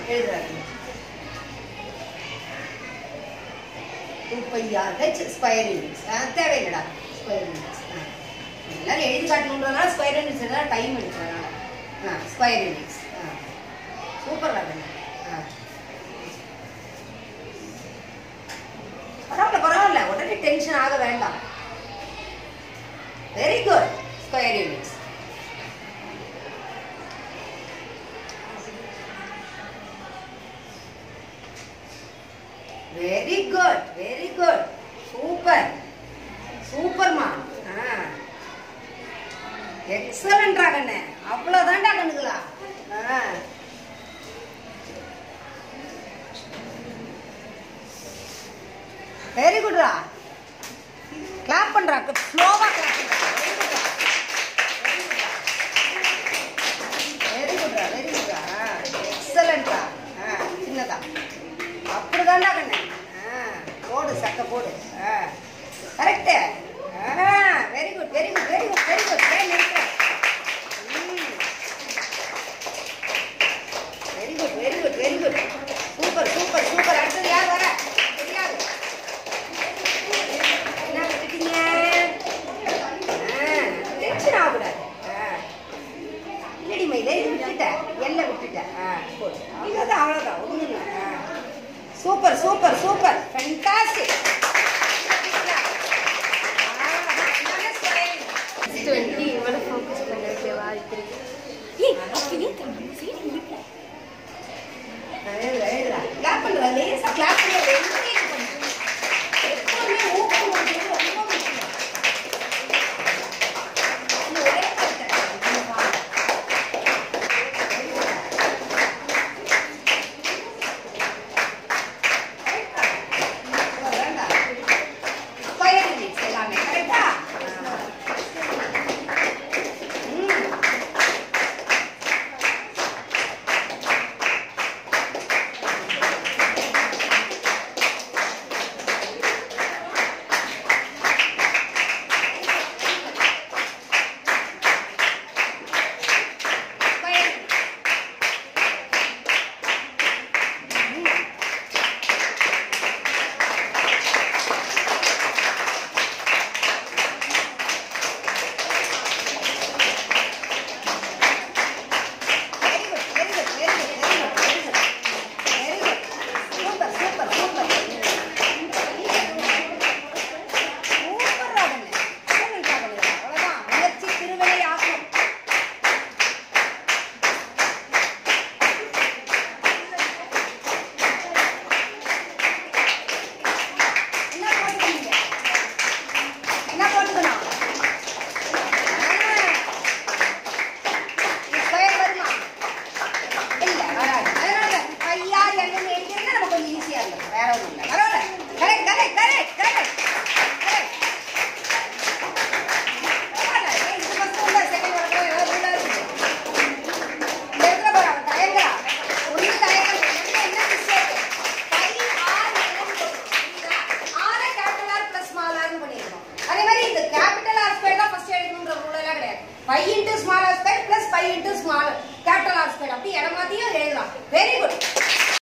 எழுதுறாரு two pi R H square units தேவையில்லடா square units எல்லாரும் எழுதி காட்டணுன்றதுனால ஸ்கொயர் யூனிட்ஸ் எல்லாம் டைம் எடுக்கிறதுனால ஆ ஸ்கொயர் யூனிட்ஸ் ஆ சூப்பர் ராகண்ணா ஆ பரவாயில்ல பரவாயில்ல உடனே டென்ஷன் ஆக வேண்டாம் very good square units very good very good super சூப்பர்மா ஆ எக்ஸலண்டா கண்ணு அவ்வளோதான்டா கண்ணுங்களா ஆ வெரி குட்ரா கிளாப் பண்றா ஸ்லோவா கிளாப் பண்றா வெரி குட்ரா வெரி குட்ரா எக்ஸலண்ட்ரா ஆ சின்னதா அப்படிதான்டா கண்ணு ஆ போடு சக்க போடு ஆ கரெக்டு ஆ very good very good very good very good ஏன் நிறுத்த very good very good very good super super super அடுத்தது யார் வர தெரியாது என்ன விட்டுட்டீங்க டென்ஷன் ஆகக்கூடாது ஆ. இல்லடி மயிலே இது விட்டுட்ட எல்லை விட்டுட்ட ஆ போடு அவ்வளோதான் அவ்வளோதான் ஒன்றும் இல்லை ஆ super super super fantastic twenty இவ்வளோ ஃபோக்கஸ் பண்ண ஓகேவா இப்படி ஏய் அப்படி நம்ம சைடு இல்லை கிளாப் பண்ணுறா லேசாக கிளாப் பண்ணுறது எப்பவுமே ஊக்கம் கொடுக்கிறது ரொம்ப முக்கியம் இது ஒரே கருத்து. இது பாருங்க. ஸ்கொயர் யூனிட்ஸ் எல்லாமே கரெக்டா ம் square very good very good very good very good very good very good super super super super ராகண்ணே சூப்பர் ராகண்ணே அவ்வளோதான் முயற்சி திருவினை ஆகும் என்ன போட்டுக்கீங்க என்ன போட்டுக்கணும் ஆ ஸ்கொயர் வருமா இல்ல வராது அதனால கையா எல்லாம் எழுதிருந்தா நம்ம கொஞ்சம் ஈஸியா இருக்கும் வேற ஒண்ணும் இல்ல பரவாயில்ல கரெக்ட் கரெக்ட் கரெக்ட் கரெக்ட் அதே மாதிரி இந்த கேபிட்டல் ஆர் ஸ்கொயர் தான் ஃபர்ஸ்ட் எழுதணும்ன்ற ரூல் எல்லாம் கிடையாது pi into small R square plus pi into small capital R square அப்படி இடமாத்தியும் எழுதலாம் வெரி குட்